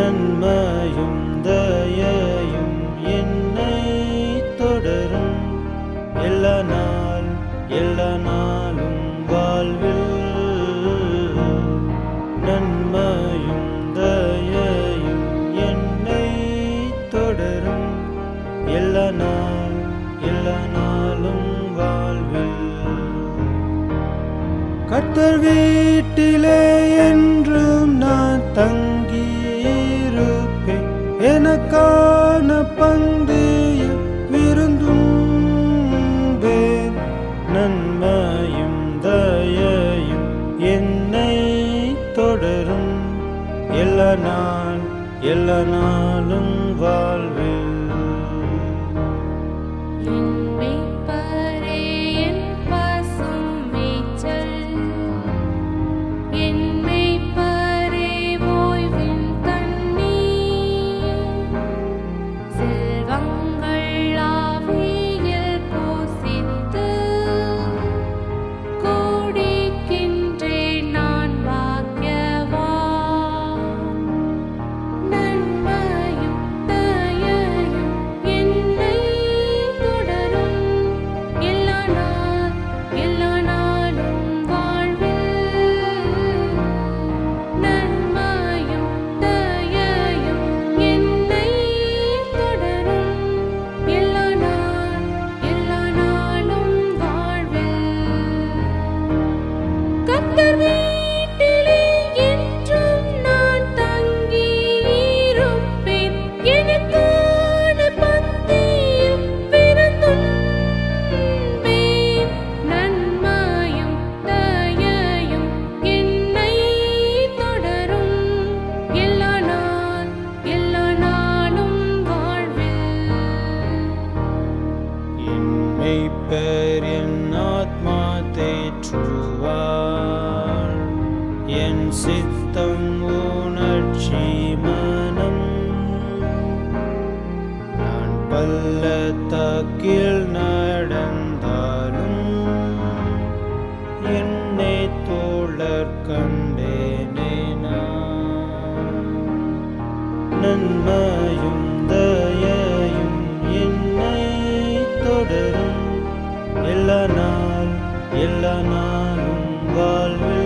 நன்மையும் தயையும் என்னை தொடரும் எல்லா நாள் எல்லா நாளும் வாழ்வில் நன்மையும் தயையும் என்னை தொடரும் எல்லா நாள் எல்லா நாளும் வாழ்வில் கர்த்தர் வீட்டிலே என்றும் நான் தங்கியிருப்பேன் எனக்கான பந்தய விருந்தும்பேன் நன்மையும் தயையும் என்னை தொடரும் எல்லா நாள் எல்லா நாளும் வாழ்வில் என் மேய்ப்பரே என் பசும் மேய்ச்சல் என் மேய்ப்பரே ஓய்வின் தண்ணீர் செல்வங்கள் ஆவியில் போசித்து கூடிக்கின்றேன் நான் பாக்கியவான் நன்மையும் தயையும் என்னை தொடரும் எல்லா நாள் எல்லா நாளும் வாழ்வில் நன்மையும் தயையும் என்னை தொடரும் எல்லா நாள் எல்லா நாளும் வாழ்வில் கர்த்தர் வீட்டிலே என்றும் நான் தங்கியிருப்பேன் எனக்கான பந்தியில் விருந்துண்பேன் நன்மையும் தயையும் என்னை தொடரும் எல்லா நாள் எல்லா நாளும் வாழ்வில் என் மெய்ப்பர் என் ஆத்மா தேற்றுவார் என் சித்தம் உணர்ச்சி மனம் நான் பள்ளத்தாக்கில் நடந்தாலும் என்னை தோழர் கண்டேனே நான் நன்மையும் தயையும் என்னை தொடரும் எல்லா நாள் எல்லா நாளும் வாழ்வில்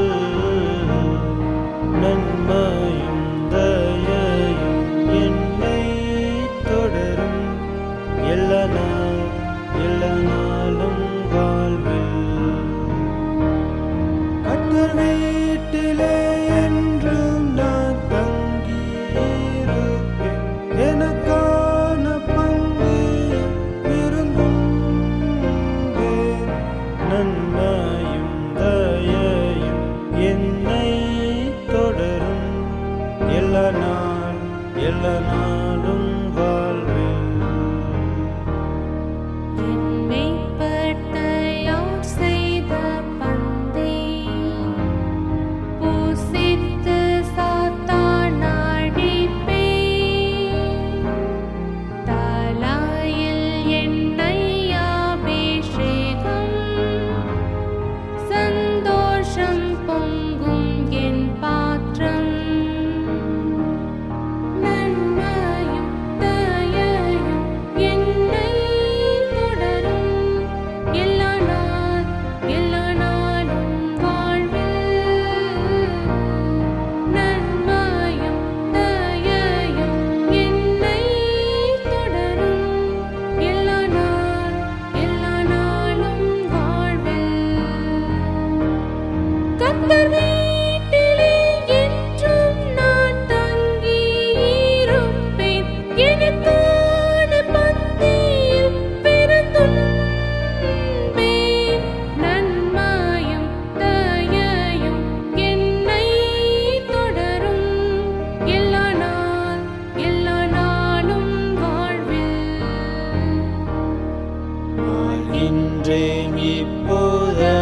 நன்மையும் தயையும் என்னை தொடரும் எல்லா நாள் எல்லா நாளும் வாழ்வில் கர்த்தர் வீட்டிலே என்றும் நான் தங்கியிருப்பேன் எனக்கான பங்கு விருந்தும்பேன் நன்மையும் தயையும் என்னை தொடரும் எல்லா நாள் எல்லா நாளும் வாழ்வில் என் மேய்ப்பர் தயார் செய்த பந்தை பூசித்து சாத்தான் அடிப்பேன் தலாயில் எண்ணெய் அபிஷேகம் சந்தோஷம் பொங்கும் என் பாத்திரம் நன்மையும் தயையும் என்னை தொடரும் எல்லா நாள் எல்லா நாளும் வாழ்வில் நன்மையும் தயையும் என்னை தொடரும் எல்லா நாள் எல்லா நாளும் வாழ்வில் கர்த்தர் வீட்டிலே என்றும் நான் தங்கியிருப்பேன் எனக்கான பந்தியில் விருந்துண்பேன் நன்மையும் தயையும் என்னை தொடரும் எல்லா நாள் எல்லா நாளும் வாழ்வில் வாழ்கின்றேன் இப்போதெல்லாம்